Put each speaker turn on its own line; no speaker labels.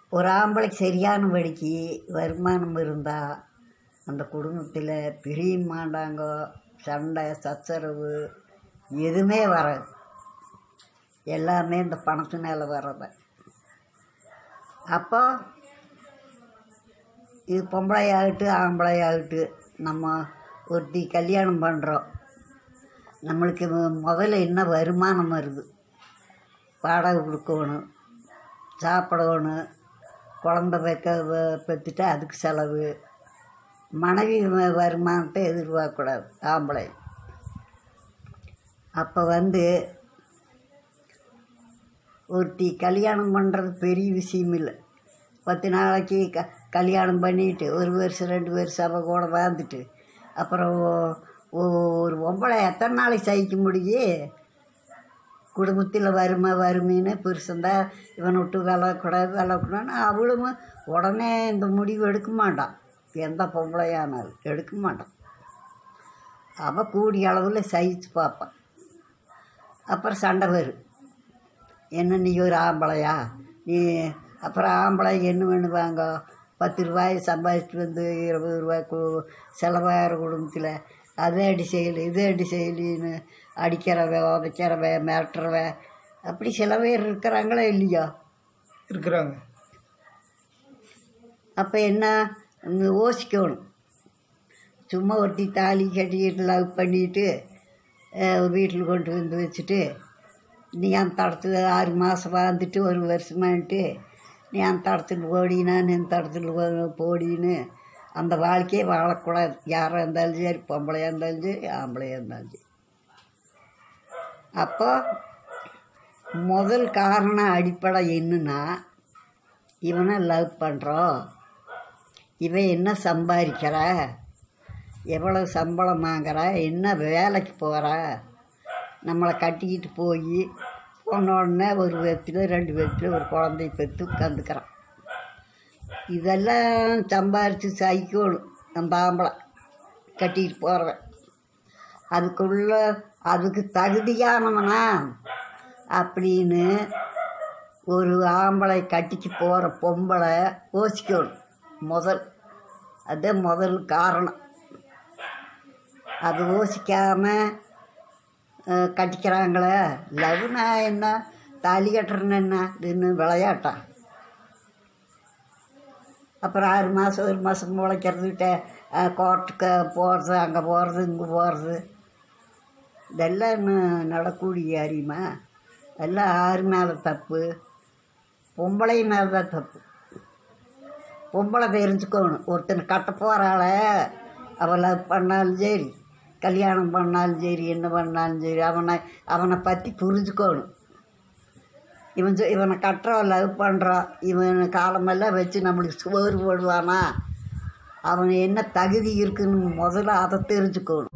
ஒரு ஆம்பளைக்கு சரியானபடிக்கு வருமானம் இருந்தால் அந்த குடும்பத்தில் பிரிய மாட்டாங்க சண்டை சச்சரவு எதுவுமே வராது எல்லாமே இந்த பணத்தினால வர்றது அப்போ இது பொம்பளையாகட்டும் ஆம்பளையாகட்டும் நம்ம ஒருத்தி கல்யாணம் பண்ணுறோம் நம்மளுக்கு மு- முதல்ல என்ன வருமானம் வருது வாடகை கொடுக்கணும் சாப்பிடணும் குழந்த பெக்க வ- பெற்றுட்டு அதுக்கு செலவு மனைவி வ- வருமானத்தை எதிர்பார்க்கக்கூடாது ஆம்பளை அப்போ வந்து ஒருத்தி கல்யாணம் பண்ணுறது பெரிய விஷயம் இல்லை பத்து நாளைக்கு க கல்யாணம் பண்ணிட்டு ஒரு வருஷம் ரெண்டு வருஷம் அவள் கூட வாழ்ந்துட்டு அப்புறம் ஒ- ஒ- ஒரு பொம்பளை எத்தனை நாளைக்கு சகிக்க முடியும் குடும்பத்தில் வறுமை வறுமைன்னு புருஷன்தான் இவனை விட்டு விளக்கூடாது விளக்கூடாதுன்னு அவளும் உடனே இந்த முடிவு எடுக்க மாட்டான் எந்த பொம்பளையானாலும் எடுக்க மாட்டான் அவள் கூடிய அளவில் சகிச்சு பார்ப்பான் அப்புறம் சண்டை வரும் என்ன நீ ஒரு ஆம்பளையா நீ அப்புறம் ஆம்பளை என்ன பண்ணுவாங்க பத்து ரூபாய் சம்பாதிச்சுட்டு வந்து இருபது ரூபாய் கு செலவாகிற குடும்பத்தில் அதை அடி செய்யலை இது அடி செய்யலின்னு அடிக்கிறவ உதைக்கிறவ மிரட்டுறவ அப்படி சில பேர் இருக்கிறாங்களா இல்லையா
இருக்கிறாங்க
அப்போ என்ன இங்க யோசிக்கணும் சும்மா ஒருத்தி தாலி கட்டிக்கிட்டு லவ் பண்ணிட்டு வீட்டில் கொண்டு வந்து வச்சுட்டு நீ அந்த தடத்தில் ஆறு மாதம் வாழ்ந்துட்டு ஒரு வருஷமான்ட்டு நீ அந்த தடத்தில் ஓடினா நீ இந்த தடத்தில் போடின்னு அந்த வாழ்க்கையே வாழக்கூடாது யாராக இருந்தாலும் சரி பொம்பளையாக இருந்தாலும் சரி ஆம்பளையாக இருந்தாலும் சரி அப்போ முதல் காரணம் அடிப்படை என்னன்னா இவனை லவ் பண்ணுறோம் இவன் என்ன சம்பாதிக்கிற எவ்வளோ சம்பளம் வாங்குற என்ன வேலைக்கு போகிற நம்மளை கட்டிக்கிட்டு போய் போன உடனே ஒரு பேத்தில் ரெண்டு பேத்தில் ஒரு குழந்தைய பெற்று உட்காந்துக்கிறான் இதெல்லாம் சம்பாரித்து சகிக்கணும் அந்த ஆம்பளை கட்டிக்கிட்டு போகிறவன் அதுக்குள்ள அதுக்கு தகுதியானவனா அப்படின்னு ஒரு ஆம்பளை கட்டிக்கு போகிற பொம்பளை யோசிக்கணும் முதல் அதே முதல் காரணம் அது யோசிக்காமல் கட்டிக்கிறாங்களே லவ்னா என்ன தாலி கட்டுறன்னு என்ன இதுன்னு விளையாட்டா அப்புறம் ஆறு மாதம் ஒரு மாதம் முளைக்கிறதுக்கிட்ட கோர்ட்டுக்கு போகிறது அங்கே போகிறது இங்கே போகிறது இதெல்லாம் இன்னும் நடக்கூடிய அறியுமா எல்லாம் ஆறு மேலே தப்பு பொம்பளை மேலே தான் தப்பு பொம்பளை தெரிஞ்சுக்கணும் ஒருத்தனை கட்ட போகிறாள அவள் லவ் பண்ணாலும் சரி கல்யாணம் பண்ணாலும் சரி என்ன பண்ணாலும் சரி அவனை அவனை பற்றி புரிஞ்சுக்கணும் இவன் சொ- இவனை கட்டுறோம் லவ் பண்ணுறான் இவன் காலமெல்லாம் வச்சு நம்மளுக்கு சோறு போடுவானா அவன் என்ன தகுதி இருக்குன்னு முதல்ல அதை தெரிஞ்சுக்கணும்